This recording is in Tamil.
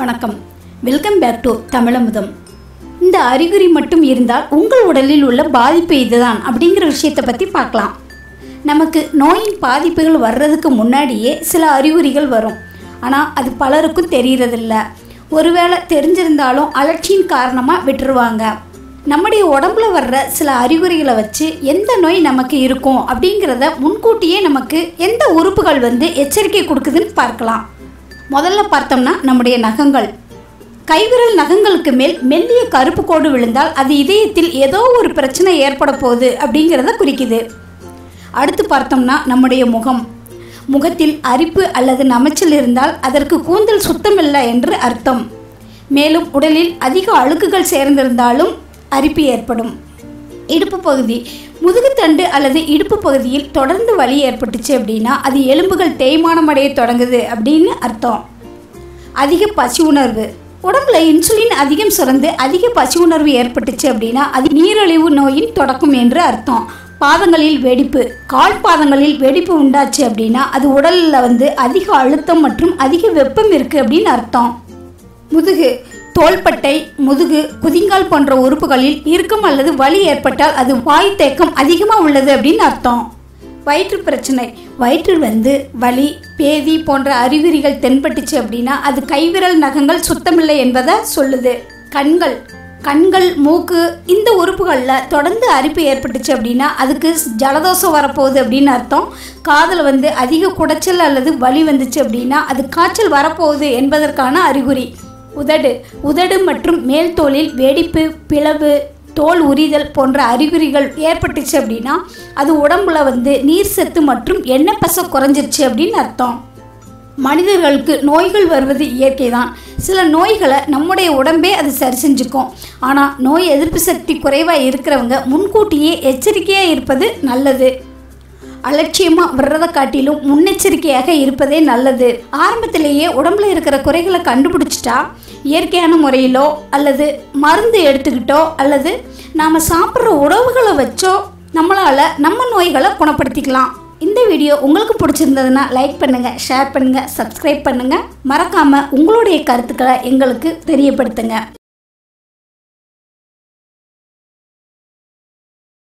வணக்கம் வெல்கம் பேக் டு தமிழமுதம் இந்த அறிகுறி மட்டும் இருந்தால் உங்கள் உடலில் உள்ள பாதிப்பு இதுதான் அப்படிங்கிற விஷயத்தை பற்றி பார்க்கலாம் நமக்கு நோயின் பாதிப்புகள் வர்றதுக்கு முன்னாடியே சில அறிகுறிகள் வரும் ஆனால் அது பலருக்கும் தெரியறதில்ல ஒருவேளை தெரிஞ்சிருந்தாலும் அலட்சியின் காரணமாக விட்டுருவாங்க நம்முடைய உடம்புல வர்ற சில அறிகுறிகளை வச்சு எந்த நோய் நமக்கு இருக்கும் அப்படிங்கிறத முன்கூட்டியே நமக்கு எந்த உறுப்புகள் வந்து எச்சரிக்கை கொடுக்குதுன்னு பார்க்கலாம் முதல்ல பார்த்தோம்னா நம்முடைய நகங்கள் கைவிரல் நகங்களுக்கு மேல் மெல்லிய கருப்பு கோடு விழுந்தால் அது இதயத்தில் ஏதோ ஒரு பிரச்சனை ஏற்பட போகுது அப்படிங்கிறத குறிக்குது அடுத்து பார்த்தோம்னா நம்முடைய முகம் முகத்தில் அரிப்பு அல்லது நமைச்சல் இருந்தால் அதற்கு கூந்தல் சுத்தமில்லை என்று அர்த்தம் மேலும் உடலில் அதிக அழுக்குகள் சேர்ந்திருந்தாலும் அரிப்பு ஏற்படும் இடுப்பு பகுதி முதுகுத்தண்டு அல்லது இடுப்பு பகுதியில் தொடர்ந்து வலி ஏற்பட்டுச்சு அப்படின்னா அது எலும்புகள் தேய்மானம் அடைய தொடங்குது அப்படின்னு அர்த்தம் அதிக பசி உணர்வு உடம்புல இன்சுலின் அதிகம் சுரந்து அதிக பசி உணர்வு ஏற்பட்டுச்சு அப்படின்னா அது நீரிழிவு நோயின் தொடக்கம் என்று அர்த்தம் பாதங்களில் வெடிப்பு கால் பாதங்களில் வெடிப்பு உண்டாச்சு அப்படின்னா அது உடலில் வந்து அதிக அழுத்தம் மற்றும் அதிக வெப்பம் இருக்குது அப்படின்னு அர்த்தம் முதுகு தோள்பட்டை முதுகு குதிங்கால் போன்ற உறுப்புகளில் இறுக்கம் அல்லது வலி ஏற்பட்டால் அது வாய் தேக்கம் அதிகமாக உள்ளது அப்படின்னு அர்த்தம் வயிற்று பிரச்சனை வயிற்றில் வந்து வலி பேதி போன்ற அறிகுறிகள் தென்பட்டுச்சு அப்படின்னா அது கைவிரல் நகங்கள் சுத்தமில்லை என்பதை சொல்லுது கண்கள் கண்கள் மூக்கு இந்த உறுப்புகளில் தொடர்ந்து அரிப்பு ஏற்பட்டுச்சு அப்படின்னா அதுக்கு ஜலதோஷம் வரப்போகுது அப்படின்னு அர்த்தம் காதில் வந்து அதிக குடைச்சல் அல்லது வலி வந்துச்சு அப்படின்னா அது காய்ச்சல் வரப்போகுது என்பதற்கான அறிகுறி உதடு உதடு மற்றும் மேல் தோலில் வெடிப்பு பிளவு தோல் உரிதல் போன்ற அறிகுறிகள் ஏற்பட்டுச்சு அப்படின்னா அது உடம்புல வந்து நீர் சத்து மற்றும் எண்ணெய் பசை குறைஞ்சிருச்சு அப்படின்னு அர்த்தம் மனிதர்களுக்கு நோய்கள் வருவது இயற்கை தான் சில நோய்களை நம்முடைய உடம்பே அது சரி செஞ்சுக்கும் ஆனால் நோய் எதிர்ப்பு சக்தி குறைவாக இருக்கிறவங்க முன்கூட்டியே எச்சரிக்கையாக இருப்பது நல்லது அலட்சியமாக வர்றதை காட்டிலும் முன்னெச்சரிக்கையாக இருப்பதே நல்லது ஆரம்பத்திலேயே உடம்புல இருக்கிற குறைகளை கண்டுபிடிச்சிட்டா இயற்கையான முறையிலோ அல்லது மருந்து எடுத்துக்கிட்டோ அல்லது நாம் சாப்பிட்ற உணவுகளை வச்சோ நம்மளால் நம்ம நோய்களை குணப்படுத்திக்கலாம் இந்த வீடியோ உங்களுக்கு பிடிச்சிருந்ததுன்னா லைக் பண்ணுங்கள் ஷேர் பண்ணுங்கள் சப்ஸ்கிரைப் பண்ணுங்கள் மறக்காமல் உங்களுடைய கருத்துக்களை எங்களுக்கு தெரியப்படுத்துங்க